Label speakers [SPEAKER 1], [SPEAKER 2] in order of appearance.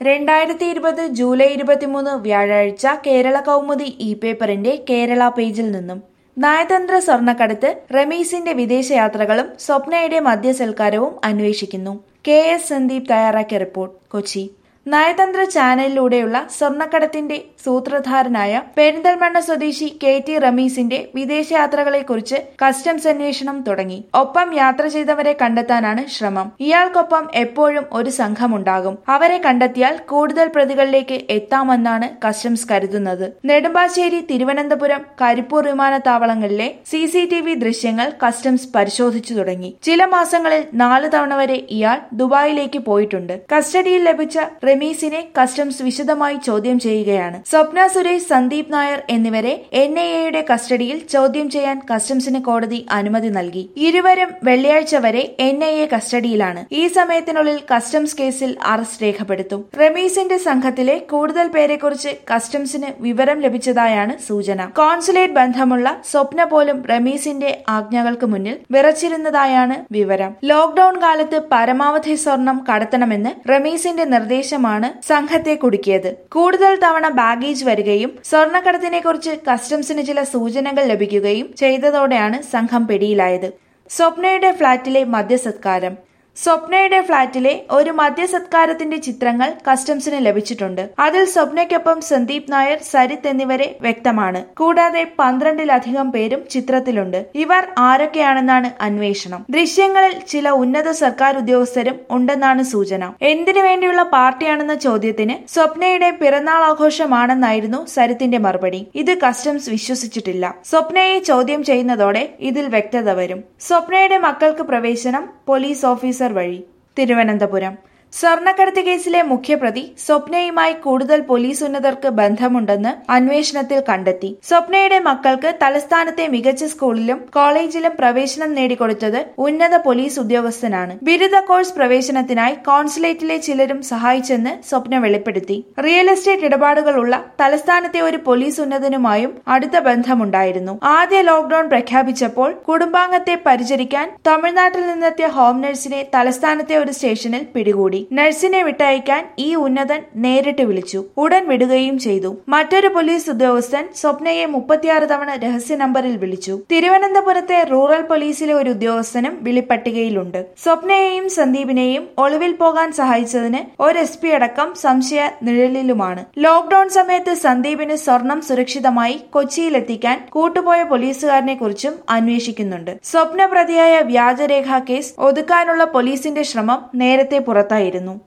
[SPEAKER 1] രണ്ടായിരത്തി ഇരുപത് ജൂലൈ ഇരുപത്തിമൂന്ന് വ്യാഴാഴ്ച കേരള കൗമുദി ഇ പേപ്പറിന്റെ കേരള പേജിൽ നിന്നും നയതന്ത്ര സ്വർണ്ണക്കടത്ത് റമീസിന്റെ വിദേശയാത്രകളും സ്വപ്നയുടെ മദ്യസൽക്കാരവും അന്വേഷിക്കുന്നു കെ എസ് സന്ദീപ് തയ്യാറാക്കിയ റിപ്പോർട്ട് കൊച്ചി നയതന്ത്ര ചാനലിലൂടെയുള്ള സ്വർണ്ണക്കടത്തിന്റെ സൂത്രധാരനായ പെരിന്തൽമണ്ണ സ്വദേശി കെ ടി റമീസിന്റെ വിദേശയാത്രകളെക്കുറിച്ച് കസ്റ്റംസ് അന്വേഷണം തുടങ്ങി ഒപ്പം യാത്ര ചെയ്തവരെ കണ്ടെത്താനാണ് ശ്രമം ഇയാൾക്കൊപ്പം എപ്പോഴും ഒരു സംഘമുണ്ടാകും അവരെ കണ്ടെത്തിയാൽ കൂടുതൽ പ്രതികളിലേക്ക് എത്താമെന്നാണ് കസ്റ്റംസ് കരുതുന്നത് നെടുമ്പാശ്ശേരി തിരുവനന്തപുരം കരിപ്പൂർ വിമാനത്താവളങ്ങളിലെ സി സി ടി വി ദൃശ്യങ്ങൾ കസ്റ്റംസ് പരിശോധിച്ചു തുടങ്ങി ചില മാസങ്ങളിൽ നാല് തവണ വരെ ഇയാൾ ദുബായിലേക്ക് പോയിട്ടുണ്ട് കസ്റ്റഡിയിൽ ലഭിച്ച റമീസിനെ കസ്റ്റംസ് വിശദമായി ചോദ്യം ചെയ്യുകയാണ് സ്വപ്ന സുരേഷ് സന്ദീപ് നായർ എന്നിവരെ എൻ ഐ എയുടെ കസ്റ്റഡിയിൽ ചോദ്യം ചെയ്യാൻ കസ്റ്റംസിന് കോടതി അനുമതി നൽകി ഇരുവരും വെള്ളിയാഴ്ച വരെ എൻ ഐ എ കസ്റ്റഡിയിലാണ് ഈ സമയത്തിനുള്ളിൽ കസ്റ്റംസ് കേസിൽ അറസ്റ്റ് രേഖപ്പെടുത്തും റമീസിന്റെ സംഘത്തിലെ കൂടുതൽ പേരെക്കുറിച്ച് കസ്റ്റംസിന് വിവരം ലഭിച്ചതായാണ് സൂചന കോൺസുലേറ്റ് ബന്ധമുള്ള സ്വപ്ന പോലും റമീസിന്റെ ആജ്ഞകൾക്ക് മുന്നിൽ വിറച്ചിരുന്നതായാണ് വിവരം ലോക്ഡൌൺ കാലത്ത് പരമാവധി സ്വർണം കടത്തണമെന്ന് റമീസിന്റെ നിർദ്ദേശമാണ് സംഘത്തെ കുടുക്കിയത് കൂടുതൽ തവണ ബാഗേജ് വരികയും സ്വർണ്ണക്കടത്തിനെ കുറിച്ച് കസ്റ്റംസിന് ചില സൂചനകൾ ലഭിക്കുകയും ചെയ്തതോടെയാണ് സംഘം പിടിയിലായത് സ്വപ്നയുടെ ഫ്ളാറ്റിലെ മദ്യസത്കാരം സ്വപ്നയുടെ ഫ്ളാറ്റിലെ ഒരു മദ്യസത്കാരത്തിന്റെ ചിത്രങ്ങൾ കസ്റ്റംസിന് ലഭിച്ചിട്ടുണ്ട് അതിൽ സ്വപ്നയ്ക്കൊപ്പം സന്ദീപ് നായർ സരിത്ത് എന്നിവരെ വ്യക്തമാണ് കൂടാതെ പന്ത്രണ്ടിലധികം പേരും ചിത്രത്തിലുണ്ട് ഇവർ ആരൊക്കെയാണെന്നാണ് അന്വേഷണം ദൃശ്യങ്ങളിൽ ചില ഉന്നത സർക്കാർ ഉദ്യോഗസ്ഥരും ഉണ്ടെന്നാണ് സൂചന എന്തിനു വേണ്ടിയുള്ള പാർട്ടിയാണെന്ന ചോദ്യത്തിന് സ്വപ്നയുടെ പിറന്നാൾ ആഘോഷമാണെന്നായിരുന്നു സരിത്തിന്റെ മറുപടി ഇത് കസ്റ്റംസ് വിശ്വസിച്ചിട്ടില്ല സ്വപ്നയെ ചോദ്യം ചെയ്യുന്നതോടെ ഇതിൽ വ്യക്തത വരും സ്വപ്നയുടെ മക്കൾക്ക് പ്രവേശനം പോലീസ് ഓഫീസർ വഴി തിരുവനന്തപുരം സ്വർണ്ണക്കടത്ത് കേസിലെ മുഖ്യപ്രതി സ്വപ്നയുമായി കൂടുതൽ പോലീസ് ഉന്നതർക്ക് ബന്ധമുണ്ടെന്ന് അന്വേഷണത്തിൽ കണ്ടെത്തി സ്വപ്നയുടെ മക്കൾക്ക് തലസ്ഥാനത്തെ മികച്ച സ്കൂളിലും കോളേജിലും പ്രവേശനം നേടിക്കൊടുത്തത് ഉന്നത പോലീസ് ഉദ്യോഗസ്ഥനാണ് ബിരുദ കോഴ്സ് പ്രവേശനത്തിനായി കോൺസുലേറ്റിലെ ചിലരും സഹായിച്ചെന്ന് സ്വപ്ന വെളിപ്പെടുത്തി റിയൽ എസ്റ്റേറ്റ് ഇടപാടുകളുള്ള തലസ്ഥാനത്തെ ഒരു പോലീസ് ഉന്നതനുമായും അടുത്ത ബന്ധമുണ്ടായിരുന്നു ആദ്യ ലോക്ഡൌൺ പ്രഖ്യാപിച്ചപ്പോൾ കുടുംബാംഗത്തെ പരിചരിക്കാൻ തമിഴ്നാട്ടിൽ നിന്നെത്തിയ ഹോം നഴ്സിനെ തലസ്ഥാനത്തെ ഒരു സ്റ്റേഷനിൽ പിടികൂടി നഴ്സിനെ വിട്ടയക്കാൻ ഈ ഉന്നതൻ നേരിട്ട് വിളിച്ചു ഉടൻ വിടുകയും ചെയ്തു മറ്റൊരു പോലീസ് ഉദ്യോഗസ്ഥൻ സ്വപ്നയെ മുപ്പത്തിയാറ് തവണ രഹസ്യ നമ്പറിൽ വിളിച്ചു തിരുവനന്തപുരത്തെ റൂറൽ പോലീസിലെ ഒരു ഉദ്യോഗസ്ഥനും വിളിപ്പട്ടികയിലുണ്ട് സ്വപ്നയെയും സന്ദീപിനെയും ഒളിവിൽ പോകാൻ സഹായിച്ചതിന് ഒരു എസ് പി അടക്കം സംശയ നിഴലിലുമാണ് ലോക്ഡൌൺ സമയത്ത് സന്ദീപിന് സ്വർണം സുരക്ഷിതമായി കൊച്ചിയിലെത്തിക്കാൻ കൂട്ടുപോയ പോലീസുകാരനെ കുറിച്ചും അന്വേഷിക്കുന്നുണ്ട് സ്വപ്ന പ്രതിയായ വ്യാജരേഖ കേസ് ഒതുക്കാനുള്ള പോലീസിന്റെ ശ്രമം നേരത്തെ പുറത്തായിരുന്നു